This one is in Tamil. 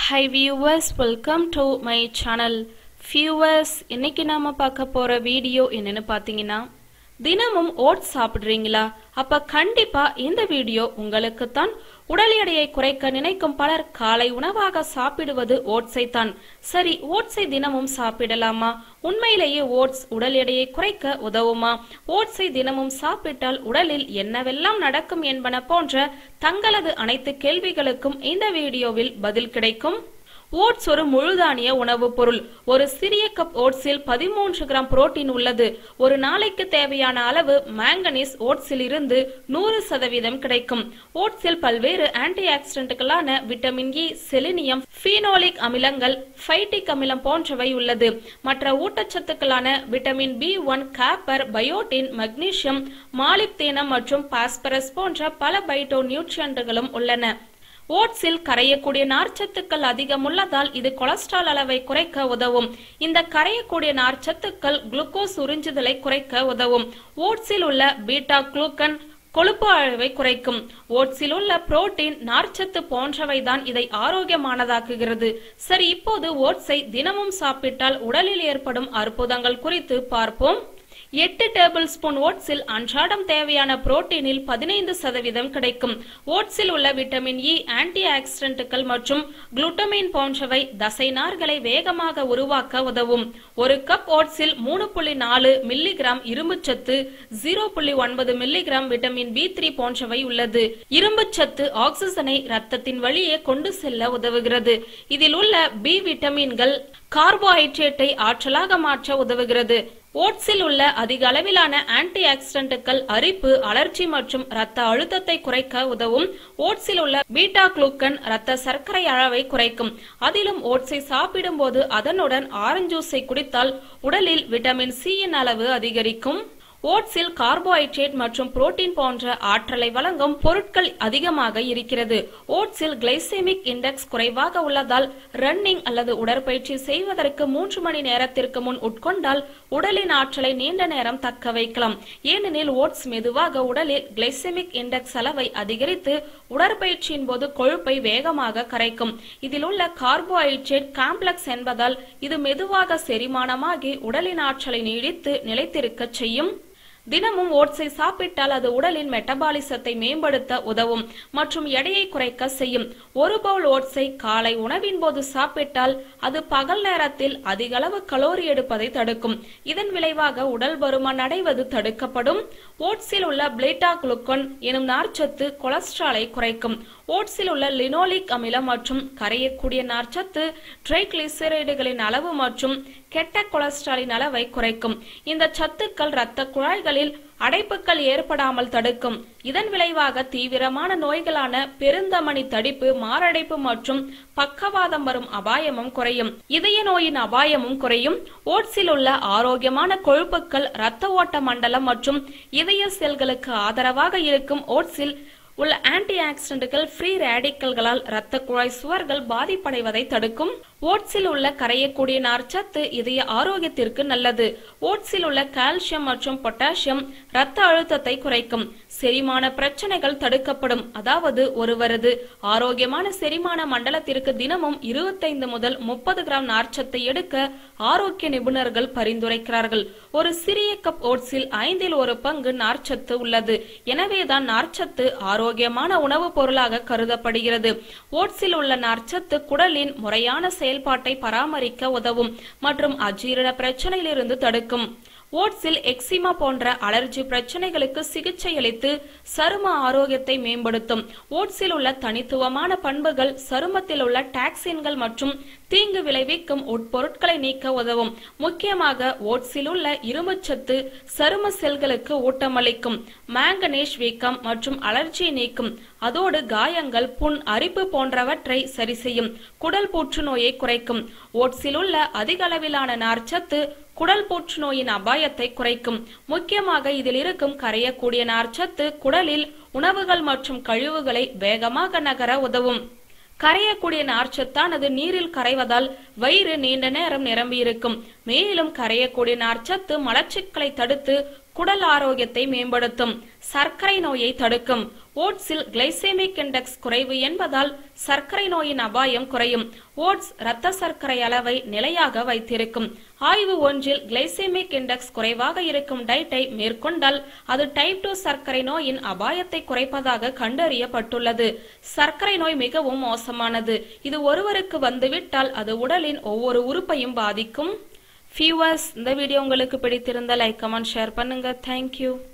high viewers welcome to my channel viewers இன்னைக்கு நாம பார்க்க போற வீடியோ என்னன்னு பார்த்தீங்கன்னா தினமும் ஓட்ஸ் சாப்பிடுறீங்களா அப்ப கண்டிப்பா இந்த வீடியோ உங்களுக்கு தான் உடல் எடையை குறைக்க நினைக்கும் பலர் காலை உணவாக சாப்பிடுவது ஓட்ஸை தான் சரி ஓட்ஸை தினமும் சாப்பிடலாமா உண்மையிலேயே ஓட்ஸ் உடல் எடையை குறைக்க உதவுமா ஓட்ஸை தினமும் சாப்பிட்டால் உடலில் என்னவெல்லாம் நடக்கும் என்பன போன்ற தங்களது அனைத்து கேள்விகளுக்கும் இந்த வீடியோவில் பதில் கிடைக்கும் ஓட்ஸ் ஒரு முழுதானிய உணவுப் பொருள் ஒரு சிறிய கப் ஓட்ஸில் பதிமூன்று கிராம் புரோட்டீன் உள்ளது ஒரு நாளைக்கு தேவையான அளவு மேங்கனீஸ் ஓட்ஸில் இருந்து நூறு சதவீதம் கிடைக்கும் ஓட்ஸில் பல்வேறு ஆன்டி ஆக்சிடென்ட்களான விட்டமின் இ செலினியம் ஃபீனோலிக் அமிலங்கள் ஃபைட்டிக் அமிலம் போன்றவை உள்ளது மற்ற ஊட்டச்சத்துக்களான vitamin B one copper biotin magnesium molybdenum மற்றும் பாஸ்பரஸ் போன்ற பல பைட்டோ நியூட்ரியன்ட்களும் உள்ளன ஓட்ஸில் கரையக்கூடிய நார்ச்சத்துக்கள் அதிகம் உள்ளதால் இது கொலஸ்ட்ரால் அளவை குறைக்க உதவும் இந்த கரையக்கூடிய நார்ச்சத்துக்கள் குளுக்கோஸ் உறிஞ்சுதலை குறைக்க உதவும் ஓட்ஸில் உள்ள பீட்டா குளுக்கன் கொழுப்பு அளவை குறைக்கும் ஓட்ஸில் உள்ள புரோட்டீன் நார்ச்சத்து போன்றவைதான் இதை ஆரோக்கியமானதாக்குகிறது சரி இப்போது ஓட்ஸை தினமும் சாப்பிட்டால் உடலில் ஏற்படும் அற்புதங்கள் குறித்து பார்ப்போம் எட்டு டேபிள் ஸ்பூன் ஓட்ஸில் அன்றாடம் தேவையான புரோட்டீனில் பதினைந்து சதவீதம் கிடைக்கும் ஓட்ஸில் உள்ள விட்டமின் இ ஆன்டி ஆக்சிடென்ட்கள் மற்றும் குளுட்டமின் போன்றவை தசை நார்களை வேகமாக உருவாக்க உதவும் ஒரு கப் ஓட்ஸில் மூணு புள்ளி நாலு மில்லிகிராம் இரும்புச்சத்து ஜீரோ புள்ளி ஒன்பது மில்லிகிராம் விட்டமின் பி த்ரீ போன்றவை உள்ளது இரும்புச்சத்து ஆக்சிஜனை ரத்தத்தின் வழியே கொண்டு செல்ல உதவுகிறது இதில் உள்ள பி விட்டமின்கள் கார்போஹைட்ரேட்டை ஆற்றலாக மாற்ற உதவுகிறது ஓட்ஸில் உள்ள அதிக அளவிலான ஆன்டி ஆக்சிடென்ட்கள் அரிப்பு அலர்ஜி மற்றும் இரத்த அழுத்தத்தை குறைக்க உதவும் ஓட்ஸில் உள்ள பீட்டா குளுக்கன் இரத்த சர்க்கரை அளவை குறைக்கும் அதிலும் ஓட்ஸை சாப்பிடும் போது அதனுடன் ஆரஞ்சு ஜூஸை குடித்தால் உடலில் விட்டமின் சியின் அளவு அதிகரிக்கும் ஓட்ஸில் கார்போஹைட்ரேட் மற்றும் புரோட்டீன் போன்ற ஆற்றலை வழங்கும் பொருட்கள் அதிகமாக இருக்கிறது ஓட்ஸில் கிளைசெமிக் இண்டெக்ஸ் குறைவாக உள்ளதால் ரன்னிங் அல்லது உடற்பயிற்சி செய்வதற்கு மூன்று மணி நேரத்திற்கு முன் உட்கொண்டால் உடலின் ஆற்றலை நீண்ட நேரம் தக்க வைக்கலாம் ஏனெனில் ஓட்ஸ் மெதுவாக உடலில் கிளைசெமிக் இண்டெக்ஸ் அளவை அதிகரித்து உடற்பயிற்சியின் போது கொழுப்பை வேகமாக கரைக்கும் இதில் உள்ள கார்போஹைட்ரேட் காம்ப்ளெக்ஸ் என்பதால் இது மெதுவாக செரிமானமாகி உடலின் ஆற்றலை நீடித்து நிலைத்திருக்க செய்யும் தினமும் ஓட்ஸை சாப்பிட்டால் அது உடலின் மெட்டபாலிசத்தை மேம்படுத்த உதவும் மற்றும் எடையை குறைக்க செய்யும் ஒரு பவுல் ஓட்ஸை காலை உணவின் போது சாப்பிட்டால் அது பகல் நேரத்தில் அதிக அளவு கலோரி எடுப்பதை தடுக்கும் இதன் விளைவாக உடல் பருமன் அடைவது தடுக்கப்படும் ஓட்ஸில் உள்ள பிளேட்டா குளுக்கோன் எனும் நார்ச்சத்து கொலஸ்ட்ராலை குறைக்கும் ஓட்ஸில் உள்ள லினோலிக் அமிலம் மற்றும் கரையக்கூடிய நார்ச்சத்து ட்ரைக்ளிசரைடுகளின் அளவு மற்றும் கெட்ட கொலஸ்ட்ராலின் அளவை குறைக்கும் இந்த சத்துக்கள் இரத்த குழாய்களில் அடைப்புகள் ஏற்படாமல் தடுக்கும் இதன் விளைவாக தீவிரமான நோய்களான பெருந்தமணி தடிப்பு மாரடைப்பு மற்றும் பக்கவாதம் வரும் அபாயமும் குறையும் இதய நோயின் அபாயமும் குறையும் ஓட்ஸில் உள்ள ஆரோக்கியமான கொழுப்புக்கள் இரத்த ஓட்ட மண்டலம் மற்றும் இதய செல்களுக்கு ஆதரவாக இருக்கும் ஓட்ஸில் உள்ள ஆன்டி ஆக்சிடென்ட்கள் ஃப்ரீ ரேடிக்கல்களால் இரத்த குழாய் சுவர்கள் பாதிப்படைவதை தடுக்கும் ஓட்ஸில் உள்ள கரையக்கூடிய நார்ச்சத்து இதய ஆரோக்கியத்திற்கு நல்லது ஓட்ஸில் உள்ள கால்சியம் மற்றும் பொட்டாசியம் இரத்த அழுத்தத்தை குறைக்கும் செரிமான பிரச்சனைகள் தடுக்கப்படும் அதாவது ஒருவரது ஆரோக்கியமான செரிமான மண்டலத்திற்கு தினமும் இருபத்தைந்து முதல் முப்பது கிராம் நார்ச்சத்தை எடுக்க ஆரோக்கிய நிபுணர்கள் பரிந்துரைக்கிறார்கள் ஒரு சிறிய கப் ஓட்ஸில் ஐந்தில் ஒரு பங்கு நார்ச்சத்து உள்ளது எனவேதான் நார்ச்சத்து ஆரோக்கியமான உணவுப் பொருளாக கருதப்படுகிறது ஓட்ஸில் உள்ள நார்ச்சத்து குடலின் முறையான செயல்பாட்டை பராமரிக்க உதவும் மற்றும் அஜீரண பிரச்சனையிலிருந்து தடுக்கும் ஓட்ஸில் எக்ஸிமா போன்ற அலர்ஜி பிரச்சனைகளுக்கு சிகிச்சை அளித்து சரும ஆரோக்கியத்தை மேம்படுத்தும் ஓட்ஸில் உள்ள தனித்துவமான பண்புகள் சருமத்தில் உள்ள டாக்சின்கள் மற்றும் தீங்கு விளைவிக்கும் உட்பொருட்களை நீக்க உதவும் முக்கியமாக ஓட்ஸில் உள்ள இரும்புச்சத்து சரும செல்களுக்கு ஊட்டமளிக்கும் மேங்கனீஷ் வீக்கம் மற்றும் அலர்ஜியை நீக்கும் அதோடு காயங்கள் புண் அரிப்பு போன்றவற்றை சரி செய்யும் குடல் புற்றுநோயை குறைக்கும் ஓட்ஸில் உள்ள அதிக அளவிலான நார்ச்சத்து குடல் புற்றுநோயின் அபாயத்தை குறைக்கும் முக்கியமாக இதில் இருக்கும் கரையக்கூடிய நார்ச்சத்து குடலில் உணவுகள் மற்றும் கழிவுகளை வேகமாக நகர உதவும் கரையக்கூடிய நார்ச்சத்தானது நீரில் கரைவதால் வயிறு நீண்ட நேரம் நிரம்பியிருக்கும் மேலும் கரையக்கூடிய நார்ச்சத்து மலச்சிக்கலை தடுத்து குடல் ஆரோக்கியத்தை மேம்படுத்தும் சர்க்கரை நோயை தடுக்கும் ஓட்ஸில் கிளைசேமிக் இண்டெக்ஸ் குறைவு என்பதால் சர்க்கரை நோயின் அபாயம் குறையும் ஓட்ஸ் இரத்த சர்க்கரை அளவை நிலையாக வைத்திருக்கும் ஆய்வு ஒன்றில் கிளைசேமிக் இண்டெக்ஸ் குறைவாக இருக்கும் டயட்டை மேற்கொண்டால் அது டைப் டூ சர்க்கரை நோயின் அபாயத்தை குறைப்பதாக கண்டறியப்பட்டுள்ளது சர்க்கரை நோய் மிகவும் மோசமானது இது ஒருவருக்கு வந்துவிட்டால் அது உடலின் ஒவ்வொரு உறுப்பையும் பாதிக்கும் வியூவர்ஸ் இந்த வீடியோ உங்களுக்கு பிடித்திருந்தால் லைக் கமெண்ட் ஷேர் பண்ணுங்க தேங்க்யூ